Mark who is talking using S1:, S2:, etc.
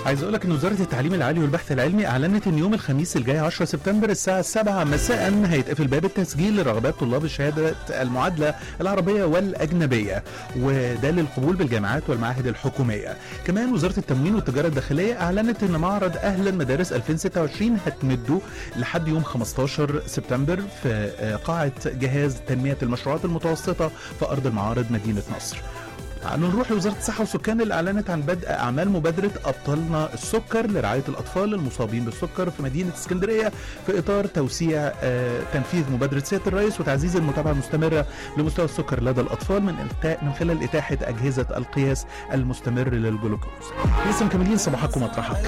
S1: عايز اقول لك ان وزاره التعليم العالي والبحث العلمي اعلنت ان يوم الخميس الجاي 10 سبتمبر الساعه 7 مساء هيتقفل باب التسجيل لرغبات طلاب الشهاده المعادله العربيه والاجنبيه وده للقبول بالجامعات والمعاهد الحكوميه كمان وزاره التموين والتجاره الداخليه اعلنت ان معرض اهل المدارس 2026 هتمده لحد يوم 15 سبتمبر في قاعه جهاز تنميه المشروعات المتوسطه في ارض المعارض مدينه نصر تعالوا نروح لوزاره الصحه والسكان اللي اعلنت عن بدء اعمال مبادره ابطالنا السكر لرعايه الاطفال المصابين بالسكر في مدينه اسكندريه في اطار توسيع آه تنفيذ مبادره سياده الرئيس وتعزيز المتابعه المستمره لمستوى السكر لدى الاطفال من من خلال اتاحه اجهزه القياس المستمر للجلوكوز. لسه مكملين صباحكم مطرحك